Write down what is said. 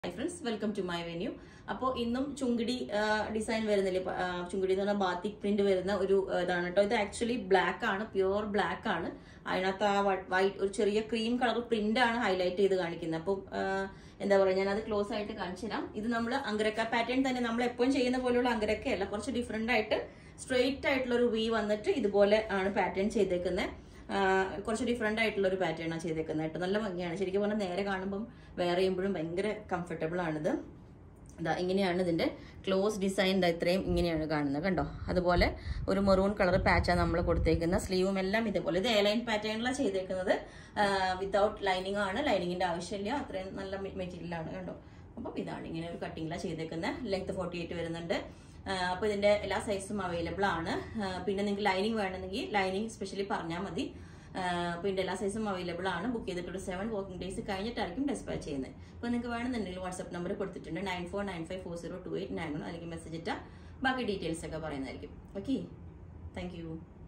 high friends welcome to my venue അപ്പോൾ ഇന്നും chungidi design വരുന്നില്ലേ ഇപ്പൊ, ആ, ചുങ്കിടി എന്ന് പറഞ്ഞാൽ ബാത്തിക് പ്രിന്റ് വരുന്ന ഒരു ആ, ഇതാണ് കേട്ടോ ഇത് ആക്ച്വലി ബ്ലാക്ക് ആണ് പ്യുവർ ബ്ലാക്ക് ആണ് അതിനകത്ത് ആ വൈറ്റ് ഒരു ചെറിയ ക്രീം കളർ പ്രിന്റ് ആണ് ഹൈലൈറ്റ് ചെയ്ത് കാണിക്കുന്നത് അപ്പം ആ, എന്താ പറയുക ഞാൻ അത് ക്ലോസ് ആയിട്ട് കാണിച്ചു തരാം ഇത് നമ്മൾ അങ്കരക്ക പാറ്റേൺ തന്നെ നമ്മൾ എപ്പോഴും ചെയ്യുന്ന പോലെയുള്ള അങ്കരക്കയല്ല കുറച്ച് ഡിഫറെന്റ് ആയിട്ട് സ്ട്രെയിറ്റ് ആയിട്ടുള്ള ഒരു വി വന്നിട്ട് ഇതുപോലെ ആണ് പാറ്റേൺ ചെയ്തേക്കുന്നത് കുറച്ച് ഡിഫറെന്റ് ആയിട്ടുള്ള ഒരു പാറ്റേൺ ആണ് ചെയ്തേക്കുന്നത് കേട്ടോ നല്ല ഭംഗിയാണ് ശരിക്കും പറഞ്ഞാൽ നേരെ കാണുമ്പം വെയർ ചെയ്യുമ്പോഴും ഭയങ്കര കംഫർട്ടബിൾ ആണിത് ഇതാ ഇങ്ങനെയാണ് ഇതിന്റെ ക്ലോസ് ഡിസൈൻ ഇതാ ഇത്രയും ഇങ്ങനെയാണ് കാണുന്നത് കണ്ടോ അതുപോലെ ഒരു മെറൂൺ കളർ പാച്ചാണ് നമ്മൾ കൊടുത്തേക്കുന്ന സ്ലീവും എല്ലാം ഇതേപോലെ ഇത് എയർലൈൻ പാറ്റേണിലാണ് ചെയ്തേക്കുന്നത് വിത്തൗട്ട് ലൈനിങ് ആണ് ലൈനിങ്ങിന്റെ ആവശ്യമില്ല അത്രയും നല്ല മെറ്റീരിയൽ ആണ് കണ്ടോ അപ്പം ഇതാണ് ഇങ്ങനെ ഒരു കട്ടിങ്ങിലാണ് ചെയ്തേക്കുന്നത് ലെങ്ത് ഫോർട്ടി എയ്റ്റ് വരുന്നുണ്ട് അപ്പോൾ ഇതിന്റെ എല്ലാ സൈസും അവൈലബിൾ ആണ് ആ, പിന്നെ നിങ്ങൾക്ക് ലൈനിങ് വേണമെങ്കിൽ ലൈനിങ് സ്പെഷ്യലി പറഞ്ഞാൽ മതി അപ്പോൾ ഇതിന്റെ എല്ലാ സൈസും അവൈലബിൾ ആണ് ബുക്ക് ചെയ്തിട്ട് ഒരു സെവൻ വർക്കിംഗ് ഡേയ്സ് കഴിഞ്ഞിട്ടായിരിക്കും ഡിസ്പാച്ച് ചെയ്യുന്നത് അപ്പോൾ നിങ്ങൾക്ക് വേണമെന്നുണ്ടെങ്കിൽ വാട്സ്ആപ്പ് നമ്പർ കൊടുത്തിട്ടുണ്ട് nine four nine five four zero two eight nine one അല്ലെങ്കിൽ മെസ്സേജ് ഇട്ടാൽ ബാക്കി ഡീറ്റെയിൽസ് ഒക്കെ പറയുന്നതായിരിക്കും ഓക്കെ താങ്ക് യു